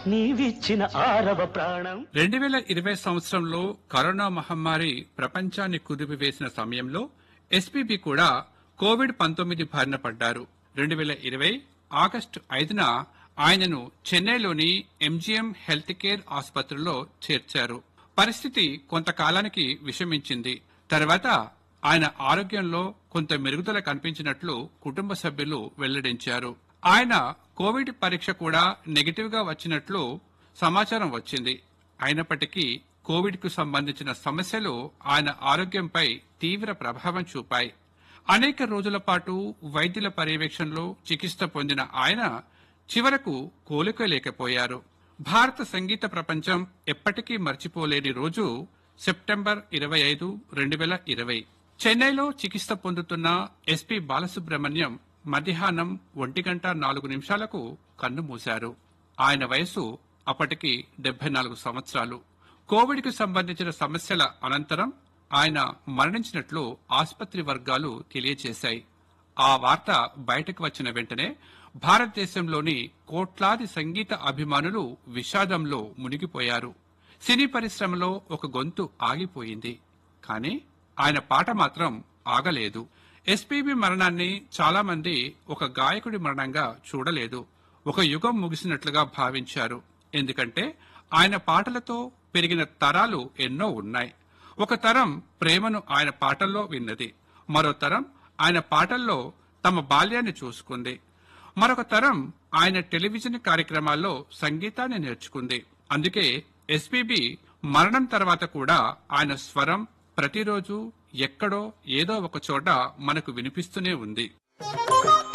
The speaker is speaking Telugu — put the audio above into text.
నీవిచ్చిన ఆరవ ప్రాణం రెండు వేల ఇరవై సంవత్సరంలో కరోనా మహమ్మారి ప్రపంచాన్ని కుదిపివేసిన సమయంలో ఎస్పీబీ కూడా కోవిడ్ పంతొమ్మిది బారిన పడ్డారు రెండు వేల ఇరవై ఆగస్టు ఐదున ఆయనను చెన్నైలోని ఎంజీఎం హెల్త్ కేర్ ఆసుపత్రిలో చేర్చారు పరిస్థితి కొంతకాలానికి విషమించింది తర్వాత ఆయన ఆరోగ్యంలో కొంత మెరుగుదల కనిపించినట్లు కుటుంబ సభ్యులు వెల్లడించారు ఆయన కోవిడ్ పరీక్ష కూడా నెగిటివ్ గా వచ్చినట్లు సమాచారం వచ్చింది అయినప్పటికీ కోవిడ్ కు సంబంధించిన సమస్యలు ఆయన ఆరోగ్యంపై తీవ్ర ప్రభావం చూపాయి అనేక రోజుల పాటు వైద్యుల పర్యవేక్షణలో చికిత్స పొందిన ఆయన చివరకు కోలుకోలేకపోయారు భారత సంగీత ప్రపంచం ఎప్పటికీ మర్చిపోలేని రోజు సెప్టెంబర్ ఇరవై ఐదు రెండు వేల ఇరవై చెన్నైలో చికిత్స పొందుతున్న ఎస్పి బాలసుబ్రహ్మణ్యం మధ్యాహ్నం ఒంటి గంట నాలుగు నిమిషాలకు కన్ను మూశారు ఆయన వయసు అప్పటికి డెబ్బై నాలుగు సంవత్సరాలు కోవిడ్ కు సంబంధించిన సమస్యల అనంతరం ఆయన మరణించినట్లు ఆసుపత్రి వర్గాలు తెలియజేశాయి ఆ వార్త బయటకు వచ్చిన వెంటనే భారతదేశంలోని కోట్లాది సంగీత అభిమానులు విషాదంలో మునిగిపోయారు సినీ పరిశ్రమలో ఒక గొంతు ఆగిపోయింది కానీ ఆయన పాట మాత్రం ఆగలేదు ఎస్పీబీ మరణాన్ని చాలా మంది ఒక గాయకుడి మరణంగా చూడలేదు ఒక యుగం ముగిసినట్లుగా భావించారు ఎందుకంటే ఆయన పాటలతో పెరిగిన తరాలు ఎన్నో ఉన్నాయి ఒక తరం ప్రేమను ఆయన పాటల్లో విన్నది మరో తరం ఆయన పాటల్లో తమ బాల్యాన్ని చూసుకుంది మరొక తరం ఆయన టెలివిజన్ కార్యక్రమాల్లో సంగీతాన్ని నేర్చుకుంది అందుకే ఎస్పీబీ మరణం తర్వాత కూడా ఆయన స్వరం ప్రతిరోజు ఎక్కడో ఏదో ఒక చోట మనకు వినిపిస్తూనే ఉంది